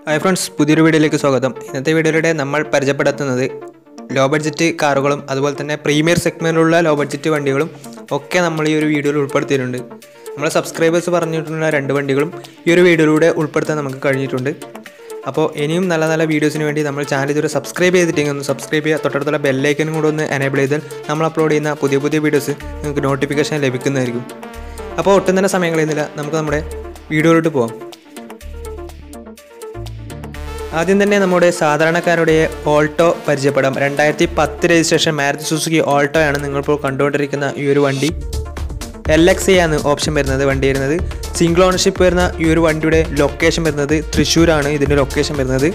hi friends പുതിയൊരു വീഡിയോയിലേക്ക് സ്വാഗതം ഇന്നത്തെ വീഡിയോയിലൂടെ നമ്മൾ പരിചയപ്പെടുത്തുന്നത് ലോ ബഡ്ജറ്റ് കാറുകളും അതുപോലെ തന്നെ പ്രീമിയർ സെഗ്മെൻറ്റിലുള്ള ലോ ബഡ്ജറ്റ് വണ്ടികളും ഒക്കെ നമ്മൾ ഈ ഒരു വീഡിയോയിൽ ഉൾപ്പെടുത്തിയിട്ടുണ്ട് നമ്മളെ സബ്സ്ക്രൈബേഴ്സ് പറഞ്ഞിട്ടുള്ള രണ്ട് വണ്ടികളും ഈ ഒരു വീഡിയോയിലൂടെ ഉൾപ്പെടുത്താൻ നമുക്ക് കഴിഞ്ഞിട്ടുണ്ട് അപ്പോൾ ഇനിയും നല്ല നല്ല വീഡിയോസിന് വേണ്ടി നമ്മൾ ചാനൽ ഇതുവരെ സബ്സ്ക്രൈബ് ചെയ്തിട്ടെങ്കിൽ ഒന്ന് സബ്സ്ക്രൈബ് ചെയ്യുക തൊട്ടടുത്തുള്ള ബെല്ലൈക്കനും കൂടെ ഒന്ന് എനേബിൾ ചെയ്താൽ നമ്മൾ അപ്ലോഡ് ചെയ്യുന്ന പുതിയ പുതിയ വീഡിയോസ് നിങ്ങൾക്ക് നോട്ടിഫിക്കേഷൻ ലഭിക്കുന്നതായിരിക്കും അപ്പോൾ ഒട്ടും തന്നെ സമയം കളയുന്നില്ല നമുക്ക് നമ്മുടെ വീഡിയോയിലോട്ട് പോകാം ആദ്യം തന്നെ നമ്മുടെ സാധാരണക്കാരുടെ ഓൾട്ടോ പരിചയപ്പെടാം രണ്ടായിരത്തി പത്ത് രജിസ്ട്രേഷൻ മാരുതി സുസുക്കി ഓൾട്ടോ ആണ് നിങ്ങളിപ്പോൾ കണ്ടുകൊണ്ടിരിക്കുന്ന ഈ ഒരു വണ്ടി എൽ എക്സ് എ ആണ് ഓപ്ഷൻ വരുന്നത് വണ്ടി വരുന്നത് സിംഗിൾ ഓണർഷിപ്പ് വരുന്ന ഈ ഒരു വണ്ടിയുടെ ലൊക്കേഷൻ വരുന്നത് തൃശ്ശൂരാണ് ഇതിൻ്റെ ലൊക്കേഷൻ വരുന്നത്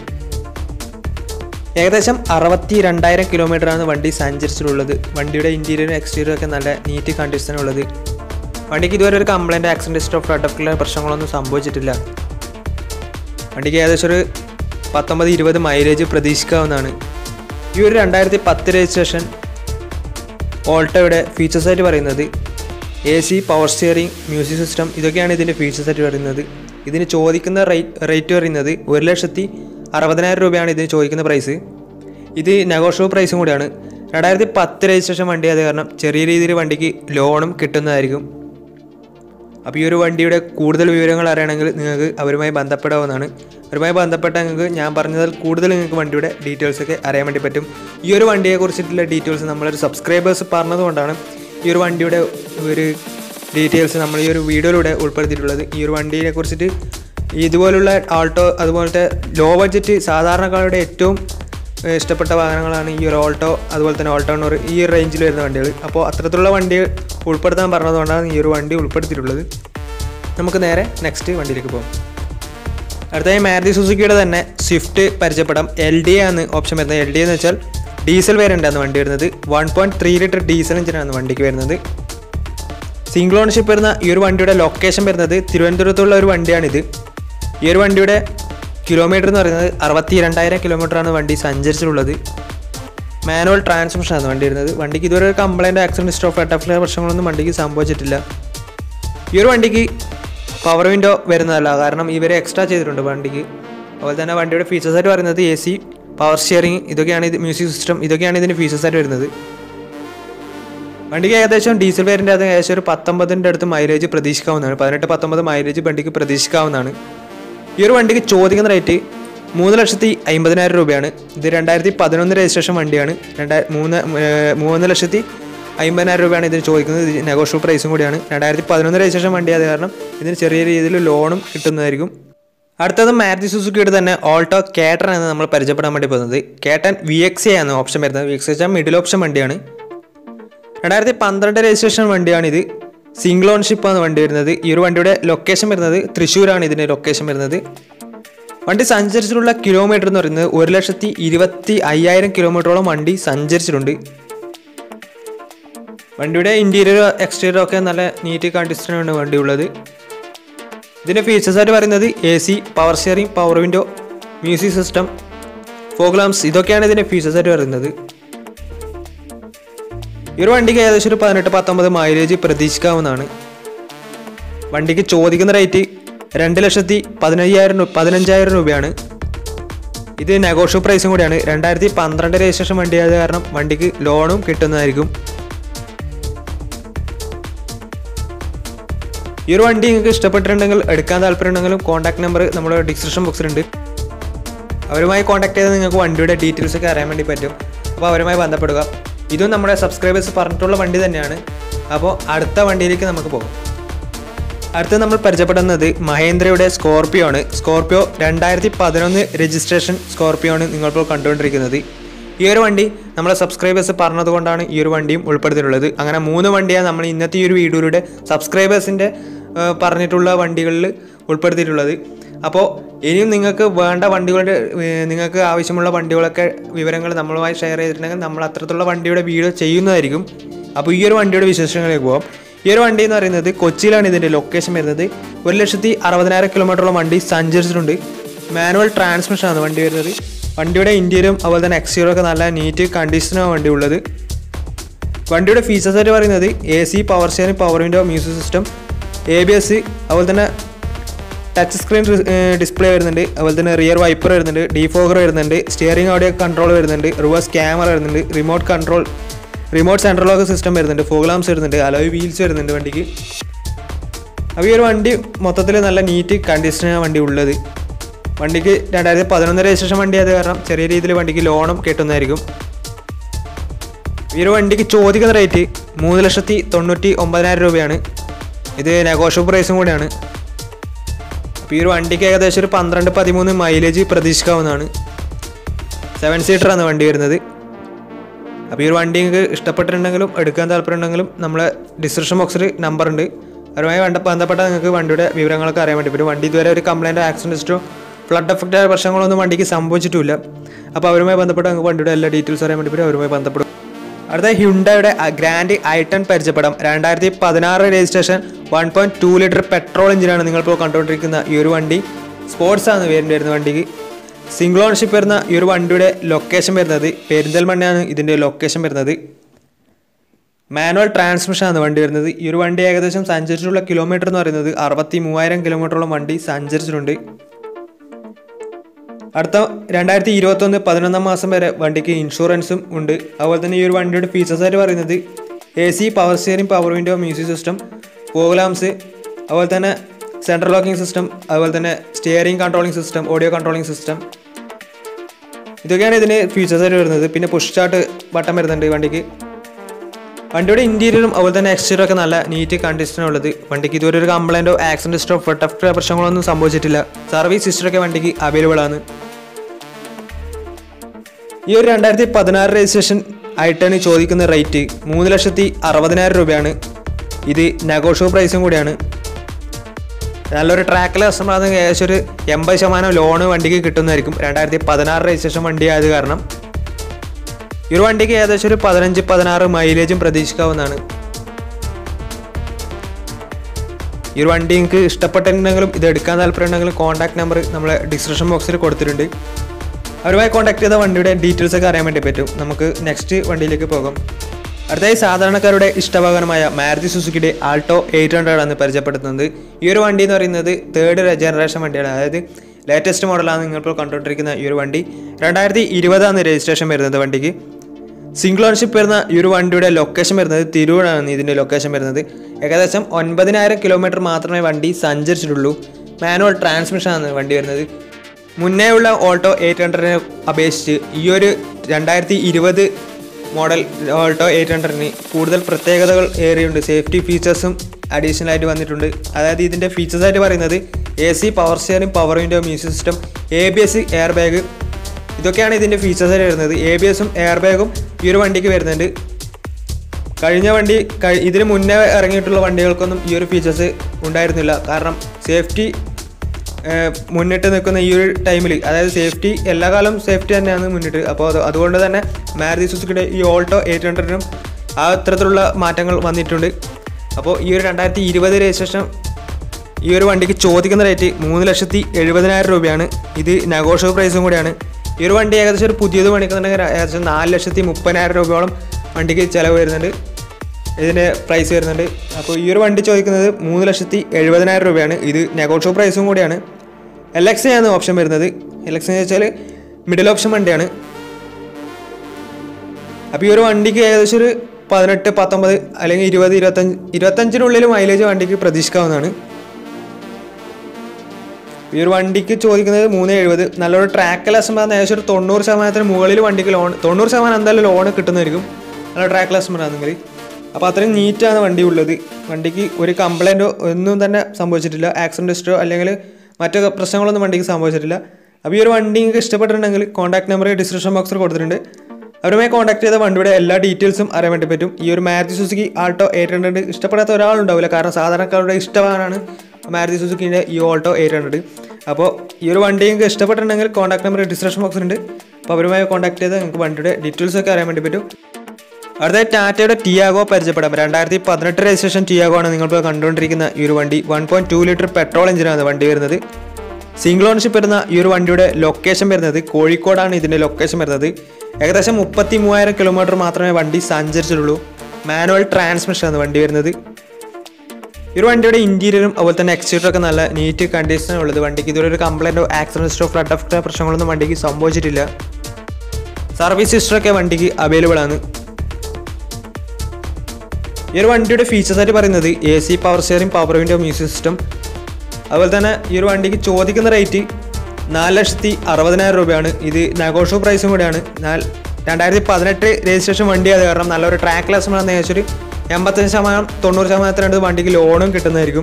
ഏകദേശം അറുപത്തി രണ്ടായിരം കിലോമീറ്ററാണ് വണ്ടി സഞ്ചരിച്ചിട്ടുള്ളത് വണ്ടിയുടെ ഇൻറ്റീരിയറും എക്സ്റ്റീരിയറും ഒക്കെ നല്ല നീറ്റ് കണ്ടീഷനുള്ളത് വണ്ടിക്ക് ഇതുവരെ ഒരു complaint accident history flood of clear പ്രശ്നങ്ങളൊന്നും സംഭവിച്ചിട്ടില്ല വണ്ടിക്ക് ഏകദേശം ഒരു പത്തൊമ്പത് ഇരുപത് മൈലേജ് പ്രതീക്ഷിക്കാവുന്നതാണ് ഈ ഒരു രണ്ടായിരത്തി പത്ത് രജിസ്ട്രേഷൻ ഓൾട്ടോയുടെ ഫീച്ചേഴ്സ് ആയിട്ട് പറയുന്നത് A C power steering music system ഇതൊക്കെയാണ് ഇതിൻ്റെ ഫീച്ചേഴ്സ് ആയിട്ട് പറയുന്നത് ഇതിന് ചോദിക്കുന്ന റേറ്റ് റേറ്റ് പറയുന്നത് ഒരു ലക്ഷത്തി അറുപതിനായിരം രൂപയാണ് ഇതിന് ചോദിക്കുന്ന പ്രൈസ് ഇത് നെഗോഷ്യബിൾ പ്രൈസും കൂടിയാണ് രണ്ടായിരത്തി പത്ത് രജിസ്ട്രേഷൻ വണ്ടി ആയത് കാരണം ചെറിയ രീതിയിൽ വണ്ടിക്ക് ലോണും കിട്ടുന്നതായിരിക്കും അപ്പോൾ ഈ ഒരു വണ്ടിയുടെ കൂടുതൽ വിവരങ്ങൾ അറിയണമെങ്കിൽ നിങ്ങൾക്ക് അവരുമായി ബന്ധപ്പെടാവുന്നതാണ് അവരുമായി ബന്ധപ്പെട്ട നിങ്ങൾക്ക് ഞാൻ പറഞ്ഞതിൽ കൂടുതൽ നിങ്ങൾക്ക് വണ്ടിയുടെ ഡീറ്റെയിൽസ് ഒക്കെ അറിയാൻ വേണ്ടി പറ്റും ഈ ഒരു വണ്ടിയെ കുറിച്ചിട്ടുള്ള ഡീറ്റെയിൽസ് നമ്മളൊരു സബ്സ്ക്രൈബേഴ്സ് പറഞ്ഞതുകൊണ്ടാണ് ഈ ഒരു വണ്ടിയുടെ ഒരു ഡീറ്റെയിൽസ് നമ്മൾ ഈ ഒരു വീഡിയോയിലൂടെ ഉൾപ്പെടുത്തിയിട്ടുള്ളത് ഈ ഒരു വണ്ടിയെ കുറിച്ചിട്ട് ഇതുപോലുള്ള ആൾട്ടോ അതുപോലത്തെ ലോ ബഡ്ജറ്റ് സാധാരണക്കാരുടെ ഏറ്റവും ഏഹ്, ഇഷ്ടപ്പെട്ട വാഹനങ്ങളാണ് ഈ ഒരു ഓൾട്ടോ അതുപോലെ തന്നെ ഓൾട്ടോ എന്ന് ഈ ഒരു റേഞ്ചിൽ വരുന്ന വണ്ടികൾ അപ്പോൾ അത്തരത്തിലുള്ള വണ്ടി ഉൾപ്പെടുത്താൻ പറഞ്ഞതുകൊണ്ടാണ് ഈ ഒരു വണ്ടി ഉൾപ്പെടുത്തിയിട്ടുള്ളത് നമുക്ക് നേരെ നെക്സ്റ്റ് വണ്ടിയിലേക്ക് പോകാം അടുത്തതായി മാരുതി സുസുക്കിയുടെ തന്നെ സ്വിഫ്റ്റ് പരിചയപ്പെടാം എൽ ഡി ആണ് ഓപ്ഷൻ വരുന്നത് എൽ ഡി എന്ന് വെച്ചാൽ ഡീസൽ വേരിയൻ്റ് ആണ് വണ്ടി വരുന്നത് one point three litre diesel എഞ്ചിനാണ് വണ്ടിക്ക് വരുന്നത് സിംഗിൾ ഓണർഷിപ്പ് വരുന്ന ഈ ഒരു വണ്ടിയുടെ ലൊക്കേഷൻ വരുന്നത് തിരുവനന്തപുരത്തുള്ള ഒരു വണ്ടിയാണിത് ഈ ഒരു വണ്ടിയുടെ കിലോമീറ്റർ എന്ന് പറയുന്നത് അറുപത്തി രണ്ടായിരം കിലോമീറ്ററാണ് വണ്ടി സഞ്ചരിച്ചിട്ടുള്ളത് മാനുവൽ ട്രാൻസ്മിഷനാണ് വണ്ടി വരുന്നത് വണ്ടിക്ക് ഇതുവരെ ഒരു കംപ്ലൈൻറ്റ് ആക്സിഡൻറ്റ് സ്റ്റോഫ് അട്ടഫ്ലർ പ്രശ്നങ്ങളൊന്നും വണ്ടിക്ക് സംഭവിച്ചിട്ടില്ല ഈ ഒരു വണ്ടിക്ക് പവർ വിൻഡോ വരുന്നതല്ല കാരണം ഇവർ എക്സ്ട്രാ ചെയ്തിട്ടുണ്ട് വണ്ടിക്ക് അതുപോലെ തന്നെ വണ്ടിയുടെ ഫീച്ചേഴ്സ് ആയിട്ട് പറയുന്നത് എ സി പവർ സ്റ്റിയറിംഗ് ഇതൊക്കെയാണ് ഇത് മ്യൂസിക് സിസ്റ്റം ഇതൊക്കെയാണ് ഇതിൻ്റെ ഫീച്ചേഴ്സ് ആയിട്ട് വരുന്നത് വണ്ടിക്ക് ഏകദേശം ഡീസൽ വേരിൻ്റെ അത് ഏകദേശം ഒരു പത്തൊമ്പതിൻ്റെ അടുത്ത് മൈലേജ് പ്രതീക്ഷിക്കാവുന്നതാണ് പതിനെട്ട് പത്തൊമ്പത് മൈലേജ് വണ്ടിക്ക് പ്രതീക്ഷിക്കാവുന്നതാണ് ഈ ഒരു വണ്ടിക്ക് ചോദിക്കുന്ന റേറ്റ് മൂന്ന് ലക്ഷത്തി അമ്പതിനായിരം രൂപയാണ് ഇത് രണ്ടായിരത്തി പതിനൊന്ന് രജിസ്ട്രേഷൻ വണ്ടിയാണ് രണ്ടായി മൂന്ന് ഏർ, മൂന്ന് ലക്ഷത്തി അമ്പതിനായിരം രൂപയാണ് ഇതിന് ചോദിക്കുന്നത് ഇത് നെഗോഷ്യബിൾ പ്രൈസും കൂടിയാണ് രണ്ടായിരത്തി പതിനൊന്ന് രജിസ്ട്രേഷൻ വണ്ടി ആയത് കാരണം ഇതിന് ചെറിയ രീതിയിൽ ലോണും കിട്ടുന്നതായിരിക്കും അടുത്തത് മാരുതി സുസുക്കിയുടെ തന്നെ ഓൾട്ടോ കേട്ടൻ എന്ന് നമ്മൾ പരിചയപ്പെടാൻ വേണ്ടി പോകുന്നത് കേട്ടൻ വി എക്സ് എ ആണ് ഓപ്ഷൻ വരുന്നത് വി എക്സ് വെച്ചാൽ മിഡിൽ ഓപ്ഷൻ വണ്ടിയാണ് രണ്ടായിരത്തി പന്ത്രണ്ട് രജിസ്ട്രേഷൻ വണ്ടിയാണിത് സിംഗിൾ ഓൺഷിപ്പ് ആണ് വണ്ടി വരുന്നത് ഈ ഒരു വണ്ടിയുടെ ലൊക്കേഷൻ വരുന്നത് തൃശ്ശൂരാണ് ഇതിൻ്റെ ലൊക്കേഷൻ വരുന്നത് വണ്ടി സഞ്ചരിച്ചിട്ടുള്ള കിലോമീറ്റർ എന്ന് പറയുന്നത് ഒരു ലക്ഷത്തി ഇരുപത്തി അയ്യായിരം കിലോമീറ്ററോളം വണ്ടി സഞ്ചരിച്ചിട്ടുണ്ട് വണ്ടിയുടെ ഇൻറ്റീരിയർ എക്സ്റ്റീരിയർ ഒക്കെ നല്ല നീറ്റ് കണ്ടീഷനാണ് വണ്ടി ഉള്ളത് ഇതിൻ്റെ ഫീച്ചേഴ്സ് ആയിട്ട് പറയുന്നത് A C power steering power window music system fog lamps ഇതൊക്കെയാണ് ഇതിൻ്റെ ഫീച്ചേഴ്സ് ആയിട്ട് പറയുന്നത് ഈ ഒരു വണ്ടിക്ക് ഏകദേശം ഒരു പതിനെട്ട് പത്തൊമ്പത് മൈലേജ് പ്രതീക്ഷിക്കാവുന്നതാണ് വണ്ടിക്ക് ചോദിക്കുന്ന റേറ്റ് രണ്ട് ലക്ഷത്തി പതിനയ്യായിരം രൂ- പതിനഞ്ചായിരം രൂപയാണ് ഇത് നെഗോഷ്യബിൾ പ്രൈസും കൂടിയാണ് രണ്ടായിരത്തി പന്ത്രണ്ട് രജിസ്ട്രേഷൻ വണ്ടിയായത് കാരണം വണ്ടിക്ക് ലോണും കിട്ടുന്നതായിരിക്കും ഈ ഒരു വണ്ടി നിങ്ങൾക്ക് ഇഷ്ടപ്പെട്ടിട്ടുണ്ടെങ്കിൽ എടുക്കാൻ താല്പര്യമുണ്ടെങ്കിലും കോൺടാക്ട് നമ്പർ നമ്മുടെ ഡിസ്ക്രിപ്ഷൻ ബോക്സിലുണ്ട് അവരുമായി കോൺടാക്ട് ചെയ്ത് നിങ്ങൾക്ക് വണ്ടിയുടെ ഡീറ്റെയിൽസ് ഒക്കെ അറിയാൻ വേണ്ടി പറ്റും അപ്പോൾ അവരുമായി ബന്ധപ്പെടുക ഇതും നമ്മുടെ സബ്സ്ക്രൈബേഴ്സ് പറഞ്ഞിട്ടുള്ള വണ്ടി തന്നെയാണ് അപ്പോൾ അടുത്ത വണ്ടിയിലേക്ക് നമുക്ക് പോകാം അടുത്ത നമ്മൾ പരിചയപ്പെടുന്നത് മഹേന്ദ്രയുടെ സ്കോർപിയോ ആണ് സ്കോർപിയോ രണ്ടായിരത്തി പതിനൊന്ന് രജിസ്ട്രേഷൻ സ്കോർപിയോ ആണ് നിങ്ങളിപ്പോൾ കണ്ടുകൊണ്ടിരിക്കുന്നത് ഈ ഒരു വണ്ടി നമ്മളെ സബ്സ്ക്രൈബേഴ്സ് പറഞ്ഞതുകൊണ്ടാണ് ഈ ഒരു വണ്ടിയും ഉൾപ്പെടുത്തിയിട്ടുള്ളത് അങ്ങനെ മൂന്ന് വണ്ടിയാണ് നമ്മൾ ഇന്നത്തെ ഈ ഒരു വീഡിയോയിലൂടെ സബ്സ്ക്രൈബേഴ്സിൻ്റെ പറഞ്ഞിട്ടുള്ള വണ്ടികളിൽ ഉൾപ്പെടുത്തിയിട്ടുള്ളത് അപ്പോൾ ഇനിയും നിങ്ങൾക്ക് വേണ്ട വണ്ടികളുടെ ഏർ, നിങ്ങൾക്ക് ആവശ്യമുള്ള വണ്ടികളൊക്കെ വിവരങ്ങൾ നമ്മളുമായി ഷെയർ ചെയ്തിട്ടുണ്ടെങ്കിൽ നമ്മൾ അത്തരത്തിലുള്ള വണ്ടിയുടെ വീഡിയോ ചെയ്യുന്നതായിരിക്കും അപ്പോൾ ഈ ഒരു വണ്ടിയുടെ വിശേഷങ്ങളിലേക്ക് പോകാം ഈ ഒരു വണ്ടി എന്ന് പറയുന്നത് കൊച്ചിയിലാണ് ഇതിൻ്റെ ലൊക്കേഷൻ വരുന്നത് ഒരു ലക്ഷത്തി അറുപതിനായിരം കിലോമീറ്ററോളം വണ്ടി സഞ്ചരിച്ചിട്ടുണ്ട് മാനുവൽ ട്രാൻസ്മിഷനാണ് വണ്ടി വരുന്നത് വണ്ടിയുടെ ഇൻറ്റീരിയറും അതുപോലെ തന്നെ എക്സ്റ്റീരിയറും ഒക്കെ നല്ല നീറ്റ് കണ്ടീഷനാണ് വണ്ടി ഉള്ളത് വണ്ടിയുടെ ഫീച്ചേഴ്സ് ആയിട്ട് പറയുന്നത് A C power steering power window music system A B S അതുപോലെ തന്നെ ടച്ച് സ്ക്രീൻ ഡിസ്പ്ലേ വരുന്നുണ്ട് അതുപോലെ തന്നെ റിയർ വൈപ്പർ വരുന്നുണ്ട് ഡീഫോഗർ വരുന്നുണ്ട് സ്റ്റിയറിംഗ് ഓഡിയോ കൺട്രോൾ വരുന്നുണ്ട് റിവേഴ്സ് ക്യാമറ വരുന്നുണ്ട് remote control remote central lock system വരുന്നുണ്ട് ഫോഗ്ലാംസ് വരുന്നുണ്ട് അലോയ് വീൽസ് വരുന്നുണ്ട് വണ്ടിക്ക് അപ്പോൾ ഈ ഒരു വണ്ടി മൊത്തത്തിൽ നല്ല നീറ്റ് കണ്ടീഷനാണ് വണ്ടി ഉള്ളത് വണ്ടിക്ക് രണ്ടായിരത്തി പതിനൊന്ന് രജിസ്ട്രേഷൻ വണ്ടി ആയത് കാരണം ചെറിയ രീതിയിൽ വണ്ടിക്ക് ലോണും കിട്ടുന്നതായിരിക്കും ഈ ഒരു വണ്ടിക്ക് ചോദിക്കുന്ന റേറ്റ് മൂന്ന് ലക്ഷത്തി തൊണ്ണൂറ്റി ഒമ്പതിനായിരം രൂപയാണ് ഇത് നെഗോഷ്യബിൾ പ്രൈസും കൂടിയാണ് അപ്പോൾ ഈ ഒരു വണ്ടിക്ക് ഏകദേശം ഒരു പന്ത്രണ്ട് പതിമൂന്ന് മൈലേജ് പ്രതീക്ഷിക്കാവുന്നതാണ് സെവൻ സീറ്ററാണ് വണ്ടി വരുന്നത് അപ്പോൾ ഈ ഒരു വണ്ടി നിങ്ങൾക്ക് ഇഷ്ടപ്പെട്ടിട്ടുണ്ടെങ്കിലും എടുക്കാൻ താല്പര്യമുണ്ടെങ്കിലും നമ്മളെ ഡിസ്ക്രിപ്ഷൻ ബോക്സിൽ നമ്പർ ഉണ്ട് അതുമായി ബന്ധ ബന്ധപ്പെട്ട നിങ്ങൾക്ക് വണ്ടിയുടെ വിവരങ്ങളൊക്കെ അറിയാൻ വേണ്ടി പറ്റും വണ്ടി ഇതുവരെ ഒരു കംപ്ലൈൻറ്റ് ആക്സിഡൻറ്റ് ഹിസ്റ്ററോ ഫ്ലഡ് എഫക്റ്റ് ആയ പ്രശ്നങ്ങളൊന്നും വണ്ടിക്ക് സംഭവിച്ചിട്ടില്ല അപ്പോൾ അവരുമായി ബന്ധപ്പെട്ട് നിങ്ങൾക്ക് വണ്ടിയുടെ എല്ലാ ഡീറ്റെയിൽസ് അറിയാൻ വേണ്ടി പറ്റും അവരുമായി ബന്ധപ്പെടും അടുത്ത ഹ്യുണ്ടയുടെ ഗ്രാൻഡ് ഐട്ടൺ പരിചയപ്പെടാം രണ്ടായിരത്തി പതിനാറ് registration one point two litre petrol എഞ്ചിനാണ് നിങ്ങളിപ്പോൾ കണ്ടുകൊണ്ടിരിക്കുന്ന ഈ ഒരു വണ്ടി സ്പോർട്സ് ആണ് പേരിൻ്റെ വരുന്ന വണ്ടിക്ക് സിംഗിൾ ഓണർഷിപ്പ് വരുന്ന ഈ ഒരു വണ്ടിയുടെ ലൊക്കേഷൻ വരുന്നത് പെരിന്തൽമണ്ണയാണ് ഇതിൻ്റെ ലൊക്കേഷൻ വരുന്നത് മാനുവൽ ട്രാൻസ്മിഷൻ ആണ് വണ്ടി വരുന്നത് ഈ ഒരു വണ്ടി ഏകദേശം സഞ്ചരിച്ചിട്ടുള്ള കിലോമീറ്റർ എന്ന് പറയുന്നത് അറുപത്തി മൂവായിരം കിലോമീറ്ററോളം വണ്ടി സഞ്ചരിച്ചിട്ടുണ്ട് അടുത്ത രണ്ടായിരത്തി ഇരുപത്തൊന്ന് പതിനൊന്നാം മാസം വരെ വണ്ടിക്ക് ഇൻഷുറൻസും ഉണ്ട് അതുപോലെ തന്നെ ഈ ഒരു വണ്ടിയുടെ ഫീച്ചേഴ്സ് ആയിട്ട് പറയുന്നത് A C power steering power window music system fog lamps അതുപോലെ തന്നെ സെൻട്രൽ ലോക്കിംഗ് സിസ്റ്റം അതുപോലെ തന്നെ steering controlling system audio controlling system ഇതൊക്കെയാണ് ഇതിന് ഫീച്ചേഴ്സ് ആയിട്ട് വരുന്നത് പിന്നെ പുഷ് സ്റ്റാർട്ട് ബട്ടൺ വരുന്നുണ്ട് ഈ വണ്ടിക്ക് വണ്ടിയുടെ ഇന്റീരിയറും അതുപോലെ തന്നെ എക്സ്റ്റീരിയറും ഒക്കെ നല്ല നീറ്റ് കണ്ടീഷനാണ് ഉള്ളത് വണ്ടിക്ക് ഇതുവരെ ഒരു കംപ്ലൈൻറ്റോ ആക്സിഡന്റ് ഹിസ്റ്ററോ ഫെട്ടഫ്റ്റ് പ്രശ്നങ്ങളൊന്നും സംഭവിച്ചിട്ടില്ല സർവീസ് ഹിസ്റ്ററൊക്കെ വണ്ടിക്ക് അവൈലബിൾ ആണ് ഈ ഒരു രണ്ടായിരത്തി പതിനാറ് രജിസ്ട്രേഷൻ ആയിട്ടാണ് ചോദിക്കുന്ന റേറ്റ് മൂന്ന് ലക്ഷത്തി അറുപതിനായിരം രൂപയാണ് ഇത് നെഗോഷ്യോ പ്രൈസും കൂടിയാണ് നല്ലൊരു ട്രാക്കിൽ കസ്റ്റമർ ആണെങ്കിൽ ഏകദേശം ഒരു എൺപത് ശതമാനം ലോണ് വണ്ടിക്ക് കിട്ടുന്നതായിരിക്കും രണ്ടായിരത്തി പതിനാറ് രജിസ്ട്രേഷൻ വണ്ടി ആയത് കാരണം ഈ ഒരു വണ്ടിക്ക് ഏകദേശം ഒരു പതിനഞ്ച് പതിനാറ് മൈലേജും പ്രതീക്ഷിക്കാവുന്നതാണ് ഈ ഒരു വണ്ടി നിങ്ങൾക്ക് ഇഷ്ടപ്പെട്ടിട്ടുണ്ടെങ്കിലും ഇത് എടുക്കാൻ താല്പര്യമുണ്ടെങ്കിലും കോൺടാക്ട് നമ്പർ നമ്മളെ ഡിസ്ക്രിപ്ഷൻ ബോക്സിൽ കൊടുത്തിട്ടുണ്ട് അവരുമായി കോൺടാക്ട് ചെയ്ത വണ്ടിയുടെ ഡീറ്റെയിൽസ് ഒക്കെ അറിയാൻ വേണ്ടി പറ്റും നമുക്ക് നെക്സ്റ്റ് വണ്ടിയിലേക്ക് പോകാം അടുത്തായി സാധാരണക്കാരുടെ ഇഷ്ടവാഹനമായ മാരുതി സുസുക്കിയുടെ ആൾട്ടോ എയ്റ്റ് ഹൺഡ്രഡ് ആണ് പരിചയപ്പെടുത്തുന്നത് ഈ ഒരു വണ്ടി എന്ന് പറയുന്നത് തേർഡ് ജനറേഷൻ വണ്ടിയാണ് അതായത് ലേറ്റസ്റ്റ് മോഡലാണ് നിങ്ങളിപ്പോൾ കണ്ടുകൊണ്ടിരിക്കുന്ന ഈ ഒരു വണ്ടി രണ്ടായിരത്തി ഇരുപതാണ് രജിസ്ട്രേഷൻ വരുന്നത് വണ്ടിക്ക് സിംഗിൾ ഓണർഷിപ്പ് വരുന്ന ഈ ഒരു വണ്ടിയുടെ ലൊക്കേഷൻ വരുന്നത് തിരൂരാണ് ഇതിൻ്റെ ലൊക്കേഷൻ വരുന്നത് ഏകദേശം ഒൻപതിനായിരം കിലോമീറ്റർ മാത്രമേ വണ്ടി സഞ്ചരിച്ചിട്ടുള്ളൂ മാനുവൽ ട്രാൻസ്മിഷൻ ആണ് വണ്ടി വരുന്നത് മുന്നേ ഉള്ള ഓൾട്ടോ എയ്റ്റ് ഹൺഡ്രഡിനെ അപേക്ഷിച്ച് ഈ ഒരു രണ്ടായിരത്തി ഇരുപത് മോഡൽ ഓൾട്ടോ എയ്റ്റ് ഹൺഡ്രഡിന് കൂടുതൽ പ്രത്യേകതകൾ ഏറെയുണ്ട് സേഫ്റ്റി ഫീച്ചേഴ്സും അഡീഷണൽ ആയിട്ട് വന്നിട്ടുണ്ട് അതായത് ഇതിൻ്റെ ഫീച്ചേഴ്സ് ആയിട്ട് പറയുന്നത് A C power steering power window music system A B S air bag ഇതൊക്കെയാണ് ഇതിൻ്റെ ഫീച്ചേഴ്സ് ആയിട്ട് വരുന്നത് എ ബി എസും എയർ ബാഗും ഈ ഒരു വണ്ടിക്ക് വരുന്നുണ്ട് കഴിഞ്ഞ വണ്ടി കഴി- ഇതിന് മുന്നേ ഇറങ്ങിയിട്ടുള്ള വണ്ടികൾക്കൊന്നും ഈ ഒരു ഫീച്ചേഴ്സ് ഉണ്ടായിരുന്നില്ല കാരണം സേഫ്റ്റി മുന്നിട്ട് നിൽക്കുന്ന ഈ ഒരു ടൈമിൽ അതായത് സേഫ്റ്റി എല്ലാ കാലം സേഫ്റ്റി തന്നെയാണ് മുന്നിട്ട് അപ്പോൾ അത് അതുകൊണ്ട് തന്നെ മാരുതി സുസുക്കിയുടെ ഈ ഓൾട്ടോ എയ്റ്റ് ഹൺഡ്രഡിനും ആ ഇത്തരത്തിലുള്ള മാറ്റങ്ങൾ വന്നിട്ടുണ്ട് അപ്പോൾ ഈ ഒരു രണ്ടായിരത്തി ഇരുപത് രജിസ്ട്രേഷൻ ഈ ഒരു വണ്ടിക്ക് ചോദിക്കുന്ന റേറ്റ് മൂന്ന് ലക്ഷത്തി എഴുപതിനായിരം രൂപയാണ് ഇത് നെഗോഷ്യബിൾ പ്രൈസും കൂടിയാണ് ഈ ഒരു വണ്ടി ഏകദേശം ഒരു പുതിയത് പണിക്കുന്നുണ്ടെങ്കിൽ ഏകദേശം നാല് ലക്ഷത്തി മുപ്പതിനായിരം രൂപയോളം വണ്ടിക്ക് ചിലവ് വരുന്നുണ്ട് ഇതിൻ്റെ പ്രൈസ് വരുന്നുണ്ട് അപ്പോൾ ഈ ഒരു വണ്ടി ചോദിക്കുന്നത് മൂന്ന് ലക്ഷത്തി എഴുപതിനായിരം രൂപയാണ് ഇത് നെഗോഷ്യബിൾ പ്രൈസും കൂടിയാണ് എൽ എക്സ് ആണ് ഓപ്ഷൻ വരുന്നത് എൽ എക്സ് എന്ന് വെച്ചാൽ മിഡിൽ ഓപ്ഷൻ വണ്ടിയാണ് അപ്പോൾ ഈ ഒരു വണ്ടിക്ക് ഏകദേശം ഒരു പതിനെട്ട് പത്തൊമ്പത് അല്ലെങ്കിൽ ഇരുപത് ഇരുപത്തഞ്ച് ഇരുപത്തഞ്ചിനുള്ളിൽ മൈലേജ് വണ്ടിക്ക് പ്രതീക്ഷിക്കാവുന്നതാണ് ഈ ഒരു വണ്ടിക്ക് ചോദിക്കുന്നത് മൂന്ന് എഴുപത് നല്ലൊരു ട്രാക്ക് ലെസ് ഏകദേശം ഒരു തൊണ്ണൂറ് ശതമാനത്തിന് മുകളിൽ വണ്ടിക്ക് ലോൺ തൊണ്ണൂറ് ശതമാനം എന്തായാലും ലോൺ കിട്ടുന്നതായിരിക്കും നല്ല ട്രാക്ക് ലെസ് ആണെങ്കിൽ അപ്പോൾ അത്രയും നീറ്റാണ് വണ്ടി ഉള്ളത് വണ്ടിക്ക് ഒരു കംപ്ലൈൻറ്റോ ഒന്നും തന്നെ സംഭവിച്ചിട്ടില്ല ആക്സിഡൻറ്റ് ഹിസ്റ്ററോ അല്ലെങ്കിൽ മറ്റു പ്രശ്നങ്ങളൊന്നും വണ്ടിക്ക് സംഭവിച്ചിട്ടില്ല അപ്പോൾ ഈ ഒരു വണ്ടി നിങ്ങൾക്ക് ഇഷ്ടപ്പെട്ടിട്ടുണ്ടെങ്കിൽ കോൺടാക്ട് നമ്പർ ഡിസ്ക്രിപ്ഷൻ ബോക്സിൽ കൊടുത്തിട്ടുണ്ട് അവരുമായി കോൺടാക്ട് ചെയ്ത വണ്ടിയുടെ എല്ലാ ഡീറ്റെയിൽസും അറിയാൻ വേണ്ടി പറ്റും ഈ ഒരു Maruti Suzuki Alto eight hundred ഇഷ്ടപ്പെടാത്ത ഒരാളുണ്ടാവില്ല കാരണം സാധാരണക്കാരുടെ ഇഷ്ടവാനാണ് മാരുതി സുസുക്കിൻ്റെ ഈ ഓൾട്ടോ എയ്റ്റ് ഹൺഡ്രഡ് അപ്പോൾ ഈ ഒരു വണ്ടി നിങ്ങൾക്ക് ഇഷ്ടപ്പെട്ടിട്ടുണ്ടെങ്കിൽ കോൺടാക്ട് നമ്പർ ഡിസ്ക്രിപ്ഷൻ ബോക്സിലുണ്ട് അപ്പോൾ അവരുമായി കോൺടാക്ട് ചെയ്ത് നിങ്ങൾക്ക് വണ്ടിയുടെ ഡീറ്റെയിൽസ് ഒക്കെ അറിയാൻ വേണ്ടി പറ്റും അടുത്ത ടാറ്റയുടെ ടിയാഗോ പരിചയപ്പെടാം രണ്ടായിരത്തി പതിനെട്ട് രജിസ്ട്രേഷൻ ടിയാഗോ ആണ് നിങ്ങളിപ്പോൾ കണ്ടുകൊണ്ടിരിക്കുന്ന ഈ ഒരു വണ്ടി one point two litre petrol എഞ്ചിനാണ് വണ്ടി വരുന്നത് സിംഗിൾ ഓണർഷിപ്പ് വരുന്ന ഈ ഒരു വണ്ടിയുടെ ലൊക്കേഷൻ വരുന്നത് കോഴിക്കോടാണ് ഇതിൻ്റെ ലൊക്കേഷൻ വരുന്നത് ഏകദേശം മുപ്പത്തി മൂവായിരം കിലോമീറ്റർ മാത്രമേ വണ്ടി സഞ്ചരിച്ചിട്ടുള്ളൂ മാനുവൽ ട്രാൻസ്മിഷൻ ആണ് വണ്ടി വരുന്നത് ഈ ഒരു വണ്ടിയുടെ ഇൻറ്റീരിയറും അതുപോലെ തന്നെ exterior ഒക്കെ നല്ല നീറ്റ് കണ്ടീഷനാണ് ഉള്ളത് വണ്ടിക്ക് ഇതുവരെ ഒരു കംപ്ലൈൻറ്റോ ആക്സിഡൻറ്റോ ഫ്ലഡ് ഓഫ് പ്രശ്നങ്ങളൊന്നും വണ്ടിക്ക് സംഭവിച്ചിട്ടില്ല സർവീസ് ഹിസ്റ്ററൊക്കെ വണ്ടിക്ക് അവൈലബിൾ ആണ് ഈ ഒരു വണ്ടിയുടെ ഫീച്ചേഴ്സ് ആയിട്ട് പറയുന്നത് A C power steering power window music system അതുപോലെ തന്നെ ഈ ഒരു വണ്ടിക്ക് ചോദിക്കുന്ന റേറ്റ് നാല് ലക്ഷത്തി അറുപതിനായിരം രൂപയാണ് ഇത് നെഗോഷ്യോ പ്രൈസും കൂടിയാണ് നാല് രണ്ടായിരത്തി പതിനെട്ട് രജിസ്ട്രേഷൻ വണ്ടി അത് കാരണം നല്ലൊരു ട്രാക്ക് ലെസ് ആണെന്ന് ഏകദേശം ഒരു എൺപത്തഞ്ച് ശതമാനം തൊണ്ണൂറ് ശതമാനത്തിനടുത്ത് വണ്ടിക്ക് ലോണും കിട്ടുന്നതായിരിക്കും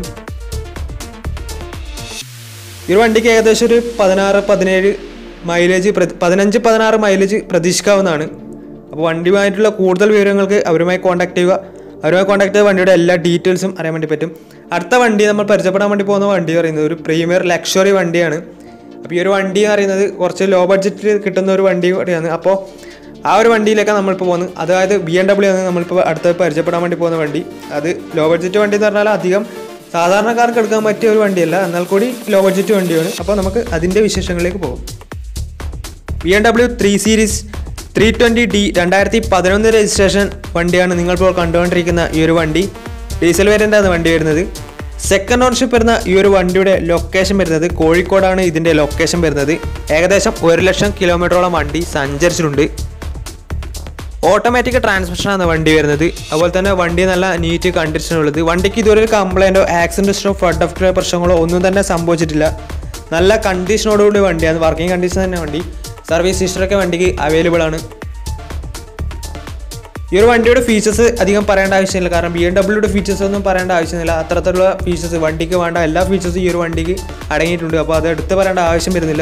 ഈ ഒരു വണ്ടിക്ക് ഏകദേശം ഒരു പതിനാറ് പതിനേഴ് മൈലേജ് പതിനഞ്ച് പതിനാറ് മൈലേജ് പ്രതീക്ഷിക്കാവുന്നതാണ് അപ്പോൾ വണ്ടിയുമായിട്ടുള്ള കൂടുതൽ വിവരങ്ങൾക്ക് അവരുമായി കോൺടാക്ട് ചെയ്യുക അവരുമായി കോൺടാക്ട് ചെയ്ത വണ്ടിയുടെ എല്ലാ ഡീറ്റെയിൽസും അറിയാൻ വേണ്ടി പറ്റും അടുത്ത വണ്ടി നമ്മൾ പരിചയപ്പെടാൻ വേണ്ടി പോകുന്ന വണ്ടി പറയുന്നത് ഒരു പ്രീമിയർ ലക്ഷറി വണ്ടിയാണ് അപ്പോൾ ഈ ഒരു വണ്ടി എന്ന് പറയുന്നത് കുറച്ച് ലോ ബഡ്ജറ്റിൽ കിട്ടുന്ന ഒരു വണ്ടി കൂടിയാണ് അപ്പോൾ ആ ഒരു വണ്ടിയിലേക്കാണ് നമ്മളിപ്പോൾ പോകുന്നത് അതായത് ബി എം ഡബ്ല്യു ആണ് നമ്മളിപ്പോൾ അടുത്ത പരിചയപ്പെടാൻ വേണ്ടി പോകുന്ന വണ്ടി അത് ലോ ബഡ്ജറ്റ് വണ്ടി എന്ന് പറഞ്ഞാൽ അധികം സാധാരണക്കാർക്ക് എടുക്കാൻ പറ്റിയ ഒരു വണ്ടിയല്ല എന്നാൽ കൂടി ലോ ബഡ്ജറ്റ് വണ്ടിയാണ് അപ്പോൾ നമുക്ക് അതിൻ്റെ വിശേഷങ്ങളിലേക്ക് പോകും B M W three series three twenty D രണ്ടായിരത്തി പതിനൊന്ന് രജിസ്ട്രേഷൻ വണ്ടിയാണ് നിങ്ങളിപ്പോൾ കണ്ടുകൊണ്ടിരിക്കുന്ന ഈ ഒരു വണ്ടി ഡീസൽ വേരിയൻ്റാണ് വണ്ടി വരുന്നത് സെക്കൻഡ് ഓണർഷിപ്പ് വരുന്ന ഈ ഒരു വണ്ടിയുടെ ലൊക്കേഷൻ വരുന്നത് കോഴിക്കോടാണ് ഇതിൻ്റെ ലൊക്കേഷൻ വരുന്നത് ഏകദേശം ഒരു ലക്ഷം കിലോമീറ്ററോളം വണ്ടി സഞ്ചരിച്ചിട്ടുണ്ട് ഓട്ടോമാറ്റിക് ട്രാൻസ്മിഷനാണ് വണ്ടി വരുന്നത് അതുപോലെ തന്നെ വണ്ടി നല്ല നീറ്റ് കണ്ടീഷൻ ഉള്ളത് വണ്ടിക്ക് ഇതുവരെ ഒരു കംപ്ലൈൻറ്റോ ആക്സിഡൻറ്റോ ഫ്ലഡ് ഓഫ് പ്രശ്നങ്ങളോ ഒന്നും തന്നെ സംഭവിച്ചിട്ടില്ല നല്ല കണ്ടീഷനോടുകൂടി വണ്ടിയാണ് വർക്കിംഗ് കണ്ടീഷൻ തന്നെ വണ്ടി സർവീസ് ഹിസ്റ്ററൊക്കെ വണ്ടിക്ക് അവൈലബിൾ ആണ് ഈ ഒരു വണ്ടിയുടെ ഫീച്ചേഴ്സ് അധികം പറയേണ്ട ആവശ്യമില്ല കാരണം ബി എം ഡബ്ല്യൂയുടെ ഫീച്ചേഴ്സ് ഒന്നും പറയേണ്ട ആവശ്യമില്ല അത്തരത്തിലുള്ള ഫീച്ചേഴ്സ് വണ്ടിക്ക് വേണ്ട എല്ലാ ഫീച്ചേഴ്സും ഈ ഒരു വണ്ടിക്ക് അടങ്ങിയിട്ടുണ്ട് അപ്പോൾ അത് എടുത്ത് പറയേണ്ട ആവശ്യം വരുന്നില്ല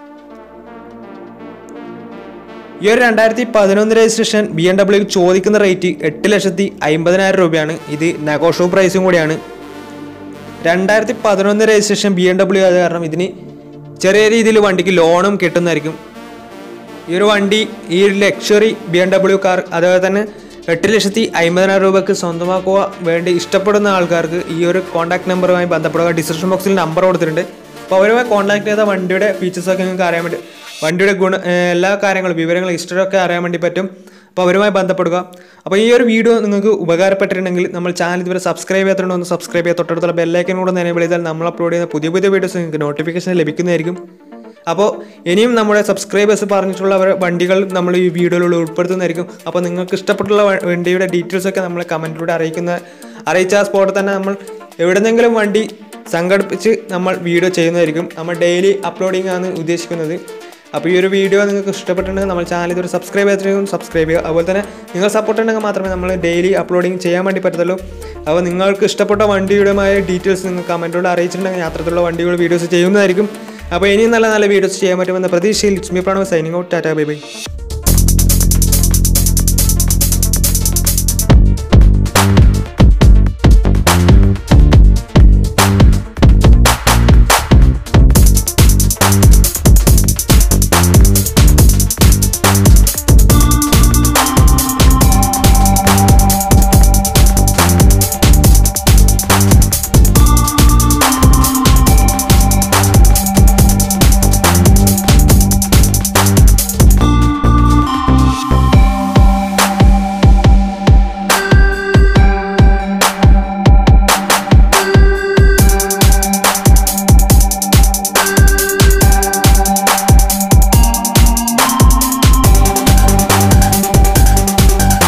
ഈ ഒരു രണ്ടായിരത്തി പതിനൊന്ന് രജിസ്ട്രേഷൻ ബി എം ഡബ്ല്യു ചോദിക്കുന്ന റേറ്റ് എട്ട് ലക്ഷത്തി അമ്പതിനായിരം രൂപയാണ് ഇത് നെഗോഷ്യോ പ്രൈസും കൂടിയാണ് രണ്ടായിരത്തി പതിനൊന്ന് രജിസ്ട്രേഷൻ ബി എം ഡബ്ല്യു ആയത് കാരണം ഇതിന് ചെറിയ രീതിയിൽ വണ്ടിക്ക് ലോണും കിട്ടുന്നതായിരിക്കും ഈ ഒരു വണ്ടി ഈ ഒരു luxury B M W car അതുപോലെ തന്നെ എട്ട് ലക്ഷത്തി അമ്പതിനായിരം രൂപയ്ക്ക് സ്വന്തമാക്കുക വേണ്ടി ഇഷ്ടപ്പെടുന്ന ആൾക്കാർക്ക് ഈ ഒരു കോൺടാക്ട് നമ്പറുമായി ബന്ധപ്പെടുക ഡിസ്ക്രിപ്ഷൻ ബോക്സിൽ നമ്പർ കൊടുത്തിട്ടുണ്ട് അപ്പോൾ അവരുമായി കോൺടാക്ട് ചെയ്ത വണ്ടിയുടെ ഫീച്ചേഴ്സൊക്കെ നിങ്ങൾക്ക് അറിയാൻ വേണ്ടി വണ്ടിയുടെ ഗുണ ഏഹ് എല്ലാ കാര്യങ്ങളും വിവരങ്ങളും ഹിസ്റ്ററിയൊക്കെ അറിയാൻ വേണ്ടി പറ്റും അപ്പോൾ അവരുമായി ബന്ധപ്പെടുക അപ്പോൾ ഈ ഒരു വീഡിയോ നിങ്ങൾക്ക് ഉപകാരപ്പെട്ടിട്ടുണ്ടെങ്കിൽ നമ്മൾ ചാനൽ ഇതുവരെ സബ്സ്ക്രൈബ് ചെയ്യാത്തതുകൊണ്ട് ഒന്ന് സബ്സ്ക്രൈബ് ചെയ്യുക തൊട്ടടുത്തുള്ള ബെല്ലൈക്കൻ കൂടെ എനേബിൾ ചെയ്താൽ നമ്മൾ അപ്ലോഡ് ചെയ്യുന്ന പുതിയ പുതിയ വീഡിയോസ് നിങ്ങൾക്ക് നോട്ടിഫിക്കേഷൻ ലഭിക്കുന്നതായിരിക്കും അപ്പോൾ ഇനിയും നമ്മുടെ സബ്സ്ക്രൈബേഴ്സ് പറഞ്ഞിട്ടുള്ള അവരുടെ വണ്ടികൾ നമ്മൾ ഈ വീഡിയോയിലൂടെ ഉൾപ്പെടുത്തുന്നതായിരിക്കും അപ്പോൾ നിങ്ങൾക്ക് ഇഷ്ടപ്പെട്ടുള്ള വ- വണ്ടിയുടെ ഡീറ്റെയിൽസ് ഒക്കെ നമ്മൾ കമൻറ്റിലൂടെ അറിയിക്കുന്ന അറിയിച്ച ആ സ്പോട്ടിൽ തന്നെ നമ്മൾ എവിടെന്നെങ്കിലും വണ്ടി സംഘടിപ്പിച്ച് നമ്മൾ വീഡിയോ ചെയ്യുന്നതായിരിക്കും നമ്മൾ ഡെയിലി അപ്ലോഡിംഗ് ആണ് ഉദ്ദേശിക്കുന്നത് അപ്പോൾ ഈ ഒരു വീഡിയോ നിങ്ങൾക്ക് ഇഷ്ടപ്പെട്ടിട്ടുണ്ടെങ്കിൽ നമ്മൾ ചാനൽ ഇതൊരു സബ്സ്ക്രൈബ് ചെയ്തിട്ടുണ്ടെങ്കിൽ സബ്സ്ക്രൈബ് ചെയ്യുക അതുപോലെ തന്നെ നിങ്ങൾ സപ്പോർട്ട് ഉണ്ടെങ്കിൽ മാത്രമേ നമ്മൾ ഡെയിലി അപ്ലോഡിങ് ചെയ്യാൻ വേണ്ടി പറ്റത്തുള്ളൂ അപ്പോൾ നിങ്ങൾക്ക് ഇഷ്ടപ്പെട്ട വണ്ടിയുടെമായ ഡീറ്റെയിൽസ് നിങ്ങൾ കമൻറ്റിലൂടെ അറിയിച്ചിട്ടുണ്ടെങ്കിൽ അത്തരത്തിലുള്ള വണ്ടികൾ വീഡിയോസ് ചെയ്യുന്നതായിരിക്കും അപ്പോൾ ഇനിയും നല്ല നല്ല വീഡിയോസ് ചെയ്യാൻ പറ്റുമെന്ന പ്രതീക്ഷയിൽ it's me Pranav signing out tata bye by